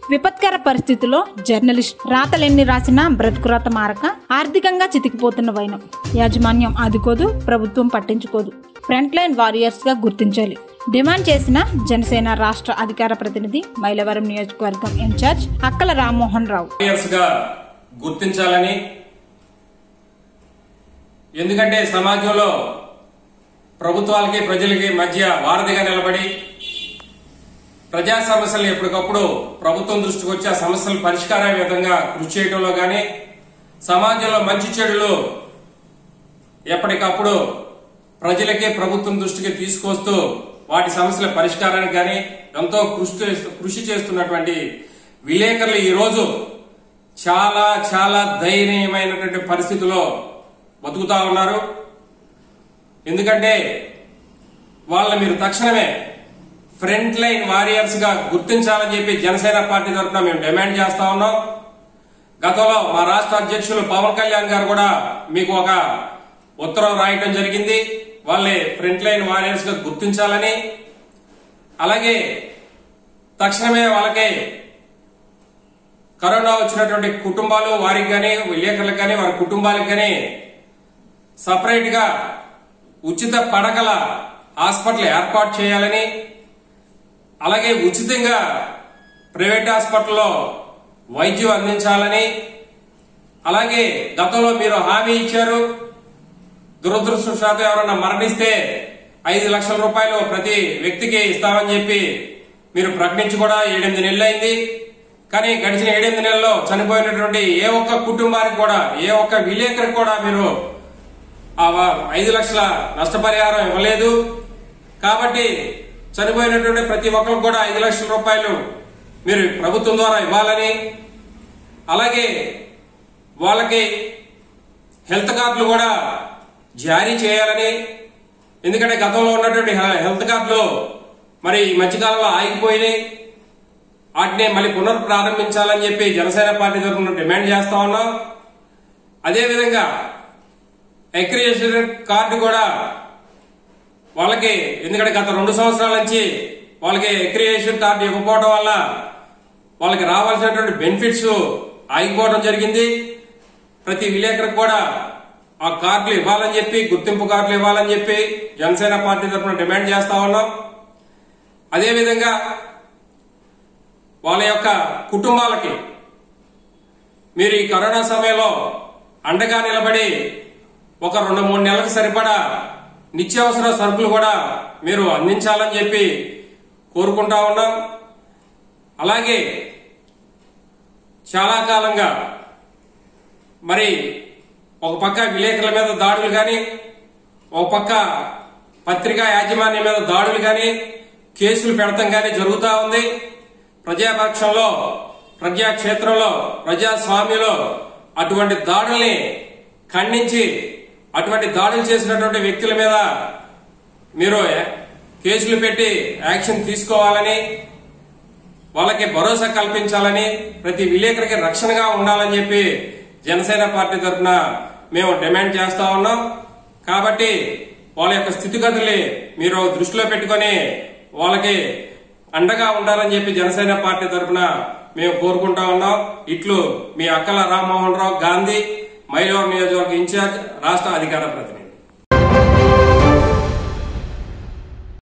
విపత్కర పరిస్థితుల్లో జర్నలిస్ట్ రాతలెన్ని రాసినా బ్రతుకురాత మారక ఆర్థికంగా చితికిపోతున్న వైనం యాజమాన్యం ఆదుకోదు ప్రభుత్వం పట్టించుకోదు ఫ్రంట్ లైన్ వారియర్స్ గా గుర్తించాలి డిమాండ్ చేసిన జనసేన రాష్ట్ర అధికార ప్రతినిధి మైలవరం నియోజకవర్గం ఇన్ఛార్జ్ అక్కల రామ్మోహన్ రావు వారియర్స్ గా గుర్తించాలని ఎందుకంటే సమాజంలో ప్రభుత్వాలకి ప్రజలకి మధ్య వారధిగా నిలబడి ప్రజా సమస్యలు ఎప్పటికప్పుడు ప్రభుత్వం దృష్టికి వచ్చి ఆ సమస్యల పరిష్కారం విధంగా కృషి చేయడంలో గాని సమాజంలో మంచి చెడులు ఎప్పటికప్పుడు ప్రజలకే ప్రభుత్వం దృష్టికి తీసుకొస్తూ వాటి సమస్యల పరిష్కారానికి గాని ఎంతో కృషి చేస్తూ- కృషి చేస్తున్నటువంటి విలేకరులు ఈ రోజు చాలా చాలా దయనీయమైనటువంటి పరిస్థితిలో బతుకుతా ఉన్నారు ఎందుకంటే వాళ్ళని మీరు తక్షణమే ఫ్రంట్ లైన్ వారియర్స్ గా గుర్తించాలని చెప్పి జనసేన పార్టీ తరఫున మేము డిమాండ్ చేస్తా ఉన్నాం గతంలో మా రాష్ట్ర అధ్యక్షులు పవన్ కళ్యాణ్ గారు కూడా మీకు ఒక ఉత్తరం రాయటం జరిగింది వాళ్ళని ఫ్రంట్ లైన్ వారియర్స్ గా గుర్తించాలని అలాగే తక్షణమే వాళ్ళకి కరోనా వచ్చినటువంటి కుటుంబాలు వారికి కానీ విలేకరులకు కానీ వారి కుటుంబాలకు కానీ సపరేట్ గా ఉచిత పడకల హాస్పిటల్ ఏర్పాటు చేయాలని అలాగే ఉచితంగా ప్రైవేట్ హాస్పిటల్లో వైద్యం అందించాలని అలాగే గతంలో మీరు హామీ ఇచ్చారు దురదృష్టవశాత్తు ఎవరన్నా మరణిస్తే ఐదు లక్షల రూపాయలు ప్రతి వ్యక్తికి ఇస్తామని చెప్పి మీరు ప్రకటించి కూడా ఏడెనిమిది నెలలు అయింది కానీ గడిచిన ఏడెనిమిది నెలల్లో చనిపోయినటువంటి ఏ ఒక్క కుటుంబానికి కూడా ఏ ఒక్క విలేకరికి కూడా మీరు ఆ వ- ఐదు లక్షల నష్టపరిహారం ఇవ్వలేదు కాబట్టి చనిపోయినటువంటి ప్రతి ఒక్కరికి కూడా ఐదు లక్షల రూపాయలు మీరు ప్రభుత్వం ద్వారా ఇవ్వాలని అలాగే వాళ్ళకి హెల్త్ కార్డులు కూడా జారీ చేయాలని ఎందుకంటే గతంలో ఉన్నటువంటి హె- హెల్త్ కార్డులు మరి ఈ మధ్యకాలంలో ఆగిపోయినాయి వాటిని మళ్ళీ పునఃప్రారంభించాలని చెప్పి జనసేన పార్టీ తరఫున డిమాండ్ చేస్తా ఉన్నాం అదేవిధంగా అక్రియేషన్ కార్డు కూడా వాళ్ళకి ఎందుకంటే గత రెండు సంవత్సరాల నుంచి వాళ్ళకి అక్రియేషన్ కార్డు ఇవ్వకపోవడం వల్ల వాళ్ళకి రావాల్సినటువంటి బెనిఫిట్స్ ఆగిపోవడం జరిగింది ప్రతి విలేకరికి కూడా ఆ కార్డులు ఇవ్వాలని చెప్పి గుర్తింపు కార్డులు ఇవ్వాలని చెప్పి జనసేన పార్టీ తరఫున డిమాండ్ చేస్తా ఉన్నాం అదేవిధంగా వాళ్ళ యొక్క కుటుంబాలకి మీరు ఈ కరోనా సమయంలో అండగా నిలబడి ఒక రెండు మూడు నెలలకు సరిపడా నిత్యావసర సరుకులు కూడా మీరు అందించాలని చెప్పి కోరుకుంటా ఉన్నాం అలాగే చాలా కాలంగా మరి ఒక పక్క విలేకరుల మీద దాడులు కానీ ఒక పక్క పత్రికా యాజమాన్యం మీద దాడులు కానీ కేసులు పెడతాం కానీ జరుగుతూ ఉంది ప్రజాపక్షంలో ప్రజాక్షేత్రంలో ప్రజాస్వామ్యంలో అటువంటి దాడుల్ని ఖండించి అటువంటి దాడులు చేసినటువంటి వ్యక్తుల మీద మీరు కేసులు పెట్టి యాక్షన్ తీసుకోవాలని వాళ్ళకి భరోసా కల్పించాలని ప్రతి విలేకరికి రక్షణగా ఉండాలని చెప్పి జనసేన పార్టీ తరఫున మేము డిమాండ్ చేస్తా ఉన్నాం కాబట్టి వాళ్ళ యొక్క స్థితిగతుల్ని మీరు దృష్టిలో పెట్టుకొని వాళ్ళకి అండగా ఉండాలని చెప్పి జనసేన పార్టీ తరఫున మేము కోరుకుంటా ఉన్నాం ఇట్లు మీ అక్కల రామ్మోహన్ రావు గాంధీ మైలవరం నియోజకవర్గ ఇన్ఛార్జ్ రాష్ట్ర అధికార ప్రతినిధి